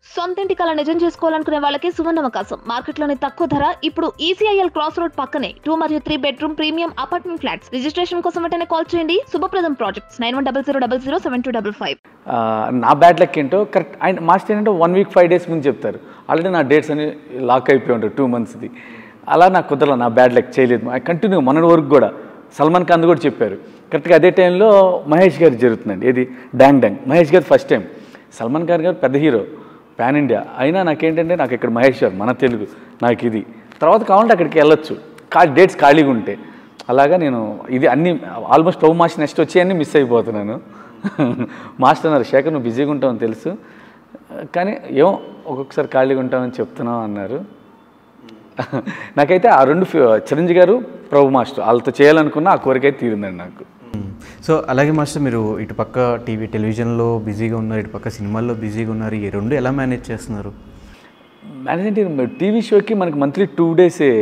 సొంతింటి కళ నిజం చేసుకోవాలనుకునే వాళ్ళకి సువర్ణ అవకాశం మార్కెట్లోని తక్కువ ధర ఇప్పుడు ఈసీఐఎల్ క్రాస్ రోడ్ పక్కనే టూ మరియు three bedroom premium apartment flats registration కోసం వెంటనే కాల్ చేయండి Shubhapradam projects nine one double zero double zero seven two double five ఆ, నా బ్యాడ్ లక్ ఏంటో కరెక్ట్ ఆయన మాస్టర్ ఏంటంటే వన్ వీక్ ఫైవ్ డేస్ ముందు చెప్తారు ఆల్రెడీ నా డేట్స్ అని లాక్ అయిపోయి ఉంటాయి టూ మంత్స్ది అలా నాకు కుదరల నా బ్యాడ్ లక్ చేయలేదు కంటిన్యూ మొన్నటి వరకు కూడా సల్మాన్ ఖాన్ కూడా చెప్పారు కరెక్ట్గా అదే టైంలో మహేష్ గారు జరుగుతుందండి ఇది డాంగ్ డాంగ్ మహేష్ గారు ఫస్ట్ టైం సల్మాన్ ఖాన్ గారు పెద్ద హీరో పాన్ ఇండియా అయినా నాకేంటంటే నాకు ఇక్కడ మహేష్ గారు మన తెలుగు నాకు ఇది తర్వాత కావాలంటే అక్కడికి వెళ్ళొచ్చు కా డేట్స్ ఖాళీగా ఉంటే అలాగా నేను ఇది అన్ని ఆల్మోస్ట్ టూ మార్క్స్ నెక్స్ట్ వచ్చి అన్నీ మిస్ అయిపోతున్నాను మాస్టర్ అన్నారు శేఖర్ నువ్వు బిజీగా ఉంటావని తెలుసు కానీ ఏమో ఒక్కొక్కసారి ఖాళీగా ఉంటామని చెప్తున్నావు అన్నారు నాకైతే ఆ రెండు ఫి- చిరంజీవి గారు ప్రభు మాస్టర్ వాళ్ళతో చేయాలనుకున్న ఆ కోరిక అయితే తీరిందండి నాకు సో అలాగే మాస్టర్ మీరు ఇటు పక్క టీవీ టెలివిజన్లో బిజీగా ఉన్నారు ఇటు పక్క సినిమాల్లో బిజీగా ఉన్నారు ఈ రెండు ఎలా మేనేజ్ చేస్తున్నారు మేనేజ్మెంట్ టీవీ షోకి మనకి మంత్లీ టూ డేసే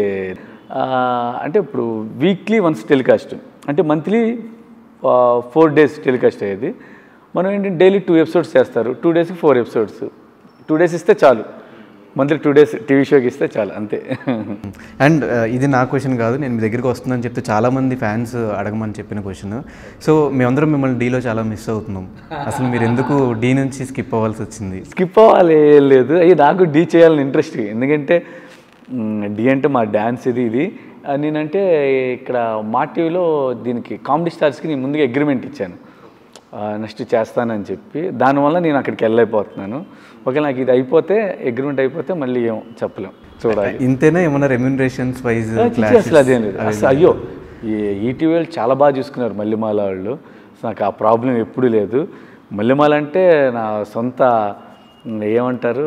అంటే ఇప్పుడు వీక్లీ వన్స్ టెలికాస్ట్ అంటే మంత్లీ ఫోర్ డేస్ టెలికాస్ట్ అయ్యేది మనం ఏంటంటే డైలీ టూ ఎపిసోడ్స్ చేస్తారు టూ డేస్కి ఫోర్ ఎపిసోడ్స్ టూ డేస్ ఇస్తే చాలు మంత్లీ టూ డేస్ టీవీ షోకి ఇస్తే చాలు అంతే అండ్ ఇది నా క్వశ్చన్ కాదు నేను మీ దగ్గరికి వస్తుందని చెప్తే చాలామంది ఫ్యాన్స్ అడగమని చెప్పిన క్వశ్చన్ సో మేమందరం మిమ్మల్ని డీలో చాలా మిస్ అవుతున్నాం అసలు మీరు ఎందుకు డీ నుంచి స్కిప్ అవ్వాల్సి వచ్చింది స్కిప్ అవ్వాలి ఏం లేదు అయ్యి నాకు డీ చేయాలని ఇంట్రెస్ట్ ఎందుకంటే మ్, డీ అంటే మా డ్యాన్స్ ఇది ఇది ఆ, నేనంటే ఇక్కడ మా టీవీలో దీనికి కామెడీ స్టార్స్కి నేను ముందుగా అగ్రిమెంట్ ఇచ్చాను నెక్స్ట్ చేస్తానని చెప్పి దానివల్ల నేను అక్కడికి వెళ్ళైపోతున్నాను ఒకవేళ నాకు ఇది అయిపోతే అగ్రిమెంట్ అయిపోతే మళ్ళీ ఏం చెప్పలేం చూడాలి ఇంతేనా ఏమన్నా రెమ్యూనరేషన్స్ వైజ్ చిచ్చి అసలు అదేం లేదు అసలు అయ్యో ఈ ఈటీవీ వాళ్ళు చాలా బాగా చూసుకున్నారు మల్లెమాల వాళ్ళు అసలు నాకు ఆ ప్రాబ్లం ఎప్పుడూ లేదు మల్లెమాల అంటే నా సొంత ఉమ్, ఏమంటారు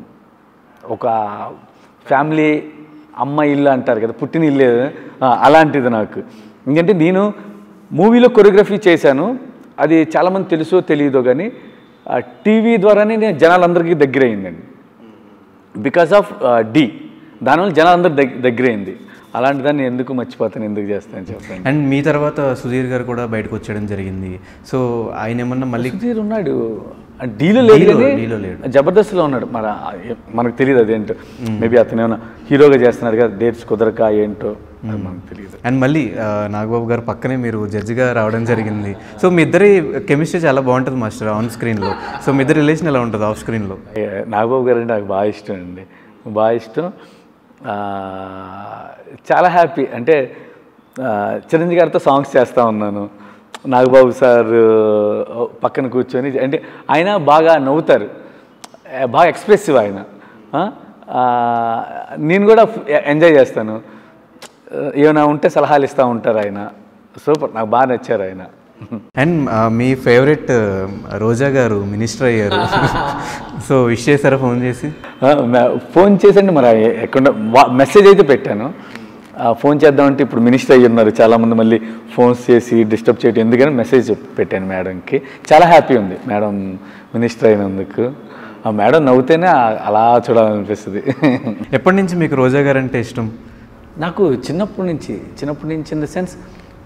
ఒక ఫ్యామిలీ అమ్మ ఇల్లు అంటారు కదా పుట్టిన ఇల్లు ఆ, అలాంటిది నాకు ఎందుకంటే నేను మూవీలో కొరియోగ్రఫీ చేశాను అది చాలామంది తెలుసో తెలియదో కానీ టీవీ ద్వారానే నేను జనాలందరికీ దగ్గర అయిందండి బికాస్ ఆఫ్ డి దానివల్ల జనాలందరూ దగ్గ దగ్గరైంది అలాంటి దాన్ని ఎందుకు మర్చిపోతాను ఎందుకు చేస్తాను చెప్పండి అండ్ మీ తర్వాత సుధీర్ గారు కూడా బయటకు వచ్చేయడం జరిగింది సో ఆయన ఏమన్నా మళ్ళీ సుధీర్ ఉన్నాడు ఆ డీలో లేదు డీలో- కానీ డీలో లేడు. జబర్దస్త్లో ఉన్నాడు మరి ఆ- మనకు తెలియదు అదేంటో మేబీ అతను ఏమైనా హీరోగా చేస్తున్నాడు కదా డేట్స్ కుదరక ఏంటో అది మనకు తెలియదు అండ్ మళ్ళీ ఆ, నాగబాబు గారు పక్కనే మీరు జడ్జిగా రావడం జరిగింది సో మీ ఇద్దరి కెమిస్ట్రీ చాలా బాగుంటుంది మాస్టర్ ఆన్ స్క్రీన్లో సో మీ ఇద్దరి రిలేషన్ ఎలా ఉంటుంది ఆఫ్ స్క్రీన్లో ఏ, నాగబాబు గారు అంటే నాకు బాగా ఇష్టం అండి బాగా ఇష్టం ఆ, చాలా హ్యాపీ అంటే ఆ, చిరంజీవి గారితో సాంగ్స్ చేస్తూ ఉన్నాను నాగబాబు సార్ పక్కన కూర్చొని అంటే ఆయన బాగా నవ్వుతారు ఏ, బాగా ఎక్స్ప్రెసివ్ ఆయన ఆ, ఆ, నేను కూడా ఎంజాయ్ చేస్తాను ఏమైనా ఉంటే సలహాలు ఇస్తూ ఉంటారు ఆయన సూపర్ నాకు బాగా నచ్చారు ఆయన అండ్ ఆ, మీ ఫేవరెట్ రోజా గారు మినిస్టర్ అయ్యారు సో విష్ చేశారా ఫోన్ చేసి ఆ, మ- ఫోన్ చేసండి మరి ఎక్కడ వా- మెసేజ్ అయితే పెట్టాను ఆ, ఫోన్ చేద్దామంటే ఇప్పుడు మినిస్టర్ అయ్యి ఉన్నారు చాలామంది మళ్ళీ ఫోన్స్ చేసి డిస్టర్బ్ చేయడం ఎందుకని మెసేజ్ పెట్టాను మేడంకి చాలా హ్యాపీ ఉంది మేడం మినిస్టర్ అయినందుకు ఆ మేడం నవ్వుతేనే ఆ- అలా చూడాలనిపిస్తుంది ఎప్పటి నుంచి మీకు రోజా గారు అంటే ఇష్టం నాకు చిన్నప్పటి నుంచి చిన్నప్పటి నుంచి ఇన్ ద సెన్స్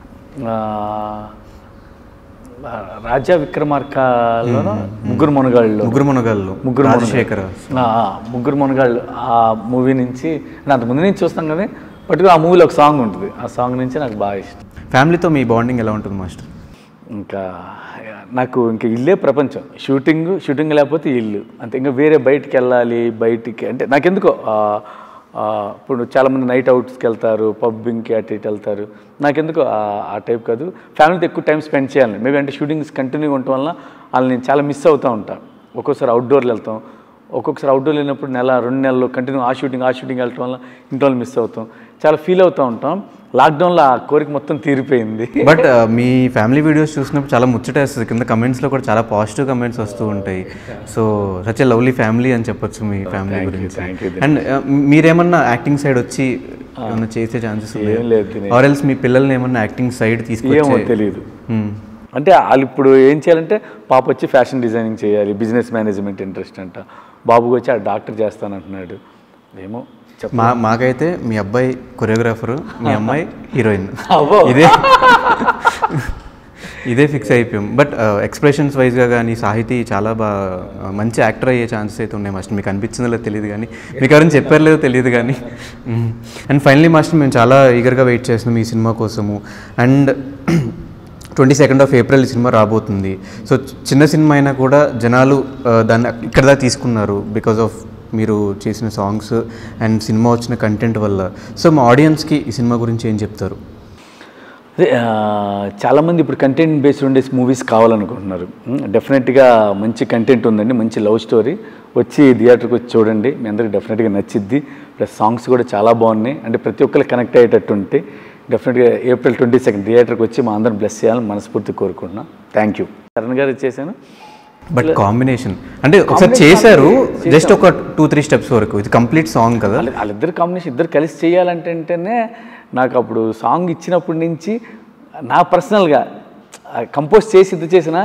రాజా విక్రమార్కలో ముగ్గురు మునగాళ్ళు ముగ్గురు మునగాళ్ళు ముగ్గురు రాజశేఖర ఆ, ఆ, ముగ్గురు మునగాళ్ళు ఆ మూవీ నుంచి నేను అంత ముందు నుంచి చూస్తాం కానీ పర్టికులర్ ఆ మూవీలో ఒక సాంగ్ ఉంటుంది ఆ సాంగ్ నుంచి నాకు బాగా ఇష్టం ఫ్యామిలీతో మీ బాండింగ్ ఎలా ఉంటుంది మాస్టర్ ఇంకా నాకు ఇంకా ఇల్లే ప్రపంచం షూటింగ్ షూటింగ్ లేకపోతే ఇల్లు అంతే ఇంకా వేరే బయటికి వెళ్ళాలి బయటికి అంటే నాకెందుకో ఆ, ఆ, ఇప్పుడు చాలామంది నైట్ అవుట్స్కి వెళ్తారు పబ్బింగ్కి అటు ఇటు వెళ్తారు నాకెందుకో ఆ- ఆ టైప్ కాదు ఫ్యామిలీతో ఎక్కువ టైం స్పెండ్ చేయాలి మేబీ అంటే షూటింగ్స్ కంటిన్యూగా ఉండటం వల్ల వాళ్ళని నేను చాలా మిస్ అవుతూ ఉంటాను ఒక్కోసారి అవుట్డోర్లు వెళ్తాం ఒక్కొక్కసారి అవుట్డోర్ వెళ్ళినప్పుడు నెల రెండు నెలలు కంటిన్యూ ఆ షూటింగ్ ఆ షూటింగ్ వెళ్ళటం వల్ల ఇంట్లో వాళ్ళు మిస్ అవుతాం చాలా ఫీల్ అవుతూ ఉంటాం లాక్డౌన్లో ఆ కోరిక మొత్తం తీరిపోయింది బట్ మీ ఫ్యామిలీ వీడియోస్ చూసినప్పుడు చాలా ముచ్చటేస్తుంది కింద కమెంట్స్లో కూడా చాలా పాజిటివ్ కమెంట్స్ వస్తూ ఉంటాయి so such a lovely family అని చెప్పొచ్చు మీ ఫ్యామిలీ గురించి thank you. అండ్ మీరేమన్నా యాక్టింగ్ సైడ్ వచ్చి ఏమన్నా చేసే ఛాన్సెస్ ఏం లేదు దినేష్. ఆర్ ఎల్స్ మీ పిల్లల్ని ఏమన్నా యాక్టింగ్ సైడ్ ఏమో తీసుకొచ్చి తెలియదు Hmm. అంటే వాళ్ళు ఇప్పుడు ఏం చేయాలంటే పాప వచ్చి ఫ్యాషన్ డిజైనింగ్ చేయాలి బిజినెస్ మేనేజ్మెంట్ ఇంట్రెస్ట్ అంట బాబుకి వచ్చి ఆ డాక్టర్ చేస్తానంటున్నాడు ఏమో చెప్ప మా మాకైతే మీ అబ్బాయి కొరియోగ్రాఫరు మీ అమ్మాయి హీరోయిన్ అవ్వో. ఇదే ఇదే ఫిక్స్ అయిపోయాం బట్ ఎక్స్ప్రెషన్స్ వైజ్గా కానీ సాహితీ చాలా బాగా మంచి యాక్టర్ అయ్యే ఛాన్సెస్ అయితే ఉన్నాయి మాస్టర్ మీకు అనిపించిందో లేదో తెలియదు కానీ మీకు ఎవరైనా చెప్పారు లేదో తెలియదు కానీ అండ్ ఫైనలీ మాస్టర్ మేము చాలా ఈగర్గా వెయిట్ చేస్తున్నాం ఈ సినిమా కోసము and twenty second of April ఈ సినిమా రాబోతుంది సో చిన్న సినిమా అయినా కూడా జనాలు ఆ, దాన్ని ఇక్కడ దాకా తీసుకున్నారు బికాజ్ ఆఫ్ మీరు చేసిన సాంగ్స్ అండ్ సినిమా వచ్చిన కంటెంట్ వల్ల సో మా ఆడియన్స్కి ఈ సినిమా గురించి ఏం చెప్తారు అదే ఆ, చాలామంది ఇప్పుడు కంటెంట్ బేస్డ్ ఉండే మూవీస్ కావాలనుకుంటున్నారు డెఫినెట్గా మంచి కంటెంట్ ఉందండి మంచి లవ్ స్టోరీ వచ్చి థియేటర్కి వచ్చి చూడండి మీ అందరికి డెఫినెట్గా నచ్చిద్ది ప్లస్ సాంగ్స్ కూడా చాలా బాగున్నాయి అంటే ప్రతి ఒక్కరికి కనెక్ట్ అయ్యేటట్టు ఉంటే డెఫినెట్గా ఏప్రిల్ ట్వంటీ సెకండ్ థియేటర్కి వచ్చి మా అందరం బ్లెస్ చేయాలని మనస్ఫూర్తి కోరుకుంటున్నాం థ్యాంక్ యూ చరణ్ గారు చేశాను బట్ కాంబినేషన్ అంటే ఒకసారి చేశారు జస్ట్ ఒక టూ త్రీ స్టెప్స్ వరకు ఇది కంప్లీట్ సాంగ్ కదా వాళ్ళ వాళ్ళిద్దరు కాంబినేషన్ ఇద్దరు కలిసి చేయాలంటే అంటేనే నాకు అప్పుడు సాంగ్ ఇచ్చినప్పటి నుంచి నా పర్సనల్గా కంపోజ్ చేసి ఇది చేసిన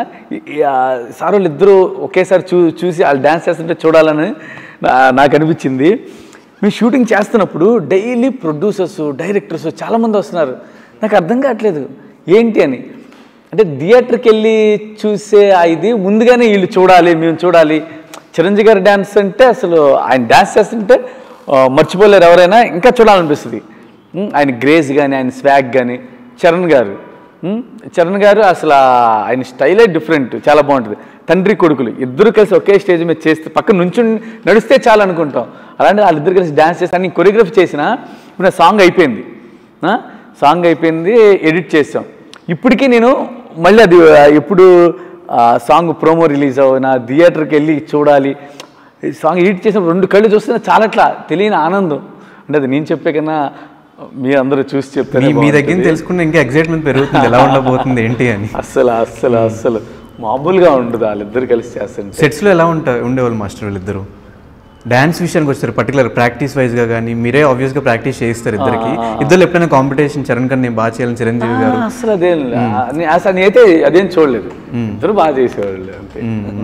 సార్ వాళ్ళు ఇద్దరు ఒకేసారి చూ చూసి వాళ్ళు డ్యాన్స్ చేస్తుంటే చూడాలని నా- నాకు అనిపించింది మేము షూటింగ్ చేస్తున్నప్పుడు డైలీ ప్రొడ్యూసర్స్ డైరెక్టర్స్ చాలామంది వస్తున్నారు నాకు అర్థం కావట్లేదు ఏంటి అని అంటే థియేటర్కి వెళ్ళి చూసే ఆ ఇది ముందుగానే వీళ్ళు చూడాలి మేము చూడాలి చిరంజీవి గారి డ్యాన్స్ అంటే అసలు ఆయన డ్యాన్స్ చేస్తుంటే ఆ, మర్చిపోలేరు ఎవరైనా ఇంకా చూడాలనిపిస్తుంది ఉమ్, ఆయన గ్రేస్ కానీ ఆయన స్వాగ్ కానీ చరణ్ గారు ఉమ్, చరణ్ గారు అసలు ఆ- ఆయన స్టైలే డిఫరెంట్ చాలా బాగుంటుంది తండ్రి కొడుకులు ఇద్దరు కలిసి ఒకే స్టేజ్ మీద చేస్తే పక్కన నుంచి నడిస్తే చాలు అనుకుంటాం అలాంటి వాళ్ళిద్దరు కలిసి డ్యాన్స్ చేసి నేను కొరియోగ్రఫీ చేసిన ఇప్పుడు నా సాంగ్ అయిపోయింది ఆ? సాంగ్ అయిపోయింది ఎడిట్ చేసాం ఇప్పటికీ నేను మళ్ళీ అది ఆ, ఎప్పుడు ఆ, సాంగ్ ప్రోమో రిలీజ్ అవ్వనా థియేటర్కి వెళ్ళి చూడాలి ఈ సాంగ్ ఎడిట్ చేసిన రెండు కళ్ళు చూస్తే చాలా అట్లా తెలియని ఆనందం అంటే అది నేను చెప్పే కన్నా మీరు అందరూ చూసి చెప్తారు మీ మీ దగ్గర నుంచి తెలుసుకుంటే ఇంకా ఎక్సైట్మెంట్ పెరుగుతుంది ఎలా ఉండబోతుంది ఏంటి అని అస్సలు అస్సలు అస్సలు మామూలుగా ఉండదు వాళ్ళిద్దరు కలిసి చేస్తుంటే సెట్స్లో ఎలా ఉంటా ఉండేవాళ్ళు మాస్టర్ వీళ్ళిద్దరు డ్యాన్స్ విషయానికి వచ్చారు పర్టికులర్ ప్రాక్టీస్ వైజ్గా కానీ మీరే ఆబ్వియస్గా ప్రాక్టీస్ చేయిస్తారు ఇద్దరికి ఇద్దరు ఎప్పుడైనా కాంపిటీషన్ చరణ్ కన్నా నేను బాగా చేయాలని చిరంజీవి గారు ఆ, అసలు అదేం లే. ఆ, నే- అసలు నేనైతే అదేం చూడలేదు ఇద్దరు బాగా చేసేవాళ్ళు అంతే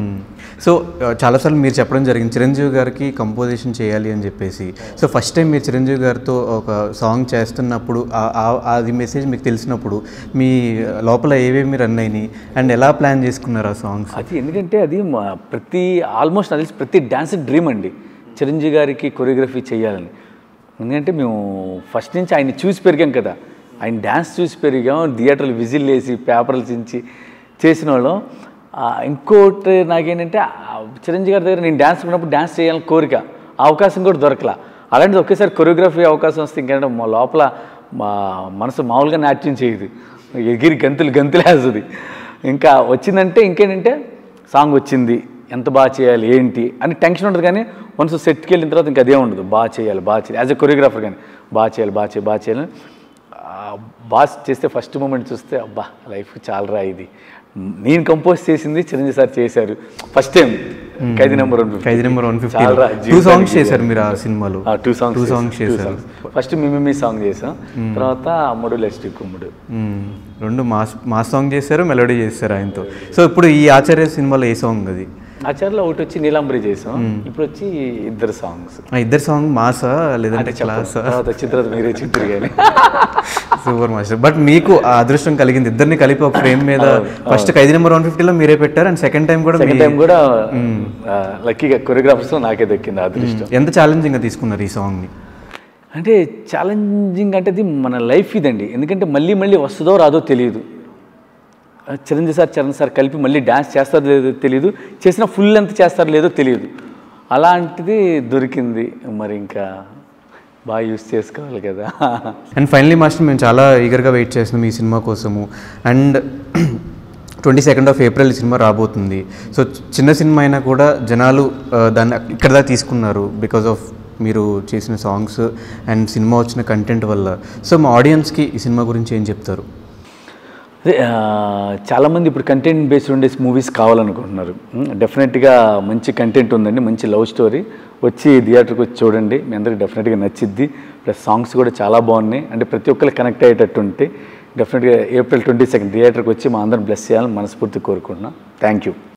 సో చాలాసార్లు మీరు చెప్పడం జరిగింది చిరంజీవి గారికి కంపోజిషన్ చేయాలి అని చెప్పేసి సో ఫస్ట్ టైం మీరు చిరంజీవి గారితో ఒక సాంగ్ చేస్తున్నప్పుడు ఆ- ఆ- అది మెసేజ్ మీకు తెలిసినప్పుడు మీ లోపల ఏవేమి రన్ అయినాయి అండ్ ఎలా ప్లాన్ చేసుకున్నారు ఆ సాంగ్స్ అది ఎందుకంటే అది మా ప్రతి ఆల్మోస్ట్ నాకు తెలిసి ప్రతి డ్యాన్స్ డ్రీమ్ అండి చిరంజీవి గారికి కొరియోగ్రఫీ చేయాలని ఎందుకంటే మేము ఫస్ట్ నుంచి ఆయన్ని చూసి పెరిగాం కదా ఆయన డ్యాన్స్ చూసి పెరిగాం థియేటర్లు విజిల్ వేసి పేపర్లు చించి చేసిన వాళ్ళం ఆ, ఇంకోటి నాకేంటంటే ఆ చిరంజీవి గారి దగ్గర నేను డ్యాన్స్ ఉన్నప్పుడు డ్యాన్స్ చేయాలని కోరిక ఆ అవకాశం కూడా దొరకలా అలాంటిది ఒకేసారి కొరియోగ్రఫీ అవకాశం వస్తే ఇంకేంటే మా లోపల మా మనసు మామూలుగా నాట్యం చేయదు ఎగిరి గంతులు గంతులు వేస్తుంది ఇంకా వచ్చిందంటే ఇంకేంటంటే సాంగ్ వచ్చింది ఎంత బాగా చేయాలి ఏంటి అని టెన్షన్ ఉంటుంది కానీ వన్స్ సెట్కి వెళ్ళిన తర్వాత ఇంకా అదే ఉండదు బాగా చేయాలి బాగా చేయాలి యాజ్ ఎ కొరియోగ్రాఫర్ కానీ బాగా చేయాలి బాగా చేయాలి బాగా చేయాలి బాగా చేస్తే ఫస్ట్ మూమెంట్ చూస్తే అబ్బా లైఫ్ చాలరా ఇది నేను కంపోజ్ చేసింది చిరంజీవి సార్ చేశారు first time Khaidi number one Khaidi number one fifty చాలరా టూ సాంగ్స్ చేశారు మీరు ఆ సినిమాలో టూ సాంగ్స్ టూ సాంగ్స్ చేశారు ఫస్ట్ మిమ్మి సాంగ్ చేసాం తర్వాత అమ్ముడు లెస్ట్ కుమ్ముడు మ్మ్. రెండు మాస్ మాస్ సాంగ్ చేశారు మెలోడీ చేశారు ఆయనతో సో ఇప్పుడు ఈ ఆచార్య సినిమాలో ఏ సాంగ్ అది ఆచార్యలో ఒకటి వచ్చి నీలాంబరి చేసాం ఇప్పుడు వచ్చి ఇద్దరు సాంగ్స్ ఆ ఇద్దరు సాంగ్ మాసా లేదంటే క్లాసా తర్వాత వచ్చిన తర్వాత మీరే చిత్తురు కానీ సూపర్ మాస్టర్ బట్ మీకు ఆ అదృష్టం కలిగింది ఇద్దరిని కలిపి ఒక ఫ్రేమ్ మీద ఫస్ట్ ఐదు నెంబర్ వన్ ఫిఫ్టీలో మీరే పెట్టారు అండ్ సెకండ్ టైం కూడా సెకండ్ మీ- టైం కూడా లక్కీగా కొరియోగ్రాఫర్స్ నాకే దక్కింది ఆ అదృష్టం ఎంత ఛాలెంజింగ్గా తీసుకున్నారు ఈ సాంగ్ని అంటే ఛాలెంజింగ్ అంటే అది మన లైఫ్ ఇదండి ఎందుకంటే మళ్ళీ మళ్ళీ వస్తుందో రాదో తెలియదు ఆ, చిరంజీవి సార్ చరణ్ సార్ కలిపి మళ్ళీ డ్యాన్స్ చేస్తారో లేదో తెలియదు చేసిన ఫుల్ ఎంత చేస్తారో లేదో తెలియదు అలాంటిది దొరికింది మరి ఇంకా బాగా యూస్ చేసుకోవాలి కదా అండ్ ఫైనలీ మాస్టర్ మేము చాలా ఈగర్గా వెయిట్ చేస్తున్నాం ఈ సినిమా కోసము and twenty second of April ఈ సినిమా రాబోతుంది సో చిన్న సినిమా అయినా కూడా జనాలు ఆ, దాన్ని ఇక్కడ దాకా తీసుకున్నారు బికాజ్ ఆఫ్ మీరు చేసిన సాంగ్స్ అండ్ సినిమా వచ్చిన కంటెంట్ వల్ల సో మా ఆడియన్స్కి ఈ సినిమా గురించి ఏం చెప్తారు అదే ఆ, చాలామంది ఇప్పుడు కంటెంట్ బేస్డ్ ఉండే మూవీస్ కావాలనుకుంటున్నారు డెఫినెట్గా మంచి కంటెంట్ ఉందండి మంచి లవ్ స్టోరీ వచ్చి థియేటర్కి వచ్చి చూడండి మీ అందరికి డెఫినెట్గా నచ్చిద్ది ప్లస్ సాంగ్స్ కూడా చాలా బాగున్నాయి అంటే ప్రతి ఒక్కరికి కనెక్ట్ అయ్యేటట్టు ఉంటే డెఫినెట్గా ఏప్రిల్ ట్వంటీ సెకండ్ థియేటర్కి వచ్చి మా అందరం బ్లెస్ చేయాలని మనస్ఫూర్తి కోరుకుంటున్నాం థ్యాంక్ యూ